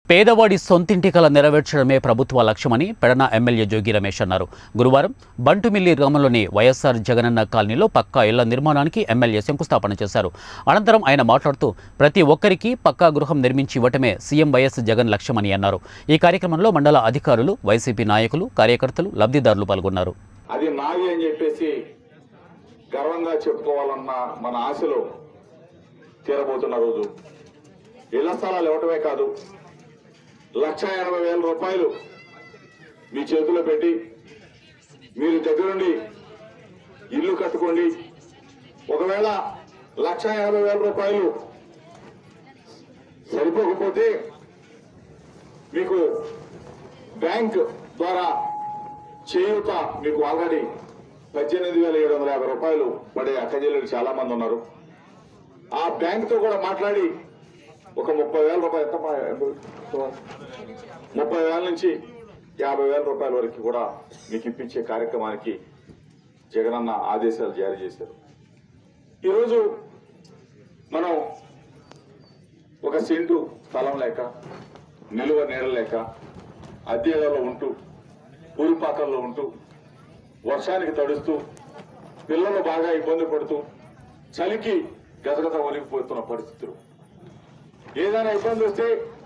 పేదవాడి సొంతింటి కల నెరవేర్చడమే ప్రభుత్వ లక్ష్యమని పెడన ఎమ్మెల్యే జోగి రమేష్ అన్నారు గురువారం బంటుమిల్లి గ్రామంలోని వైఎస్ఆర్ జగనన్న కాలనీలో పక్కా ఇళ్ల నిర్మాణానికి ఎమ్మెల్యే శంకుస్థాపన చేశారు అనంతరం ఆయన మాట్లాడుతూ ప్రతి ఒక్కరికి పక్కా గృహం నిర్మించి ఇవ్వటమే సీఎం వైఎస్ జగన్ లక్ష్యమని అన్నారు ఈ కార్యక్రమంలో మండల అధికారులు వైసీపీ నాయకులు కార్యకర్తలు లబ్ధిదారులు పాల్గొన్నారు అది నాది అని చెప్పేసి గర్వంగా చెప్పుకోవాలన్న మన ఆశలు తీరబోతున్న రోజు ఇళ్ల స్థలాలు ఇవ్వటమే కాదు లక్ష ఎనభై వేల రూపాయలు మీ చేతిలో పెట్టి మీరు దగ్గరుండి ఇల్లు కట్టుకోండి ఒకవేళ లక్ష ఎనభై వేల రూపాయలు సరిపోకపోతే మీకు బ్యాంక్ ద్వారా చేయూత మీకు ఆల్రెడీ పద్దెనిమిది వేల ఏడు వందల యాభై రూపాయలు పడే అక్కజల్లులు చాలా మంది ఉన్నారు ఆ బ్యాంక్ తో కూడా మాట్లాడి ఒక ముప్పై వేల రూపాయలు ఎంత మా- ముప్పై వేల నుంచి యాభై వేల రూపాయల వరకు కూడా మీకు ఇప్పించే కార్యక్రమానికి జగనన్న ఆదేశాలు జారీ చేశారు ఈరోజు మనం ఒక సెంటు స్థలం లేక నిలువ నీడ లేక అద్దెలలో ఉంటూ పూరిపాకల్లో ఉంటూ వర్షానికి తడుస్తూ పిల్లలు బాగా ఇబ్బంది పడుతూ చలికి గజగజ ఒలిగిపోతున్న పరిస్థితులు ఏదైనా ఇబ్బంది వస్తే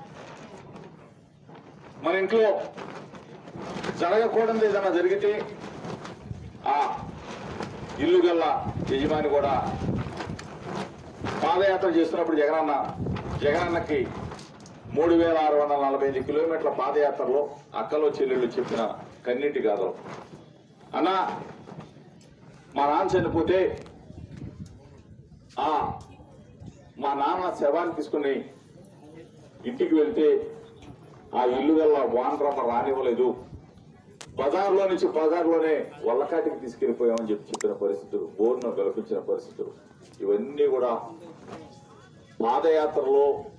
మన ఇంట్లో జరగకూడదు ఏదైనా జరిగితే ఆ ఇల్లు గల్ల యజమాని కూడా పాదయాత్ర చేస్తున్నప్పుడు జగనన్న జగనన్నకి మూడు వేల ఆరు వందల నలభై ఐదు కిలోమీటర్ల పాదయాత్రలో అక్కలో చెల్లెళ్ళు చెప్పిన కన్నీటి గాథలు అన్న మా నాన్న చనిపోతే ఆ మా నాన్న శవాన్ని తీసుకుని ఇంటికి వెళ్తే ఆ ఇల్లు గల్ల వానరమ్మ రానివ్వలేదు బజార్లో నుంచి బజార్లోనే వల్లకాటికి తీసుకెళ్లిపోయామని చెప్పి చెప్పిన పరిస్థితులు బోర్ను కల్పించిన పరిస్థితులు ఇవన్నీ కూడా పాదయాత్రలో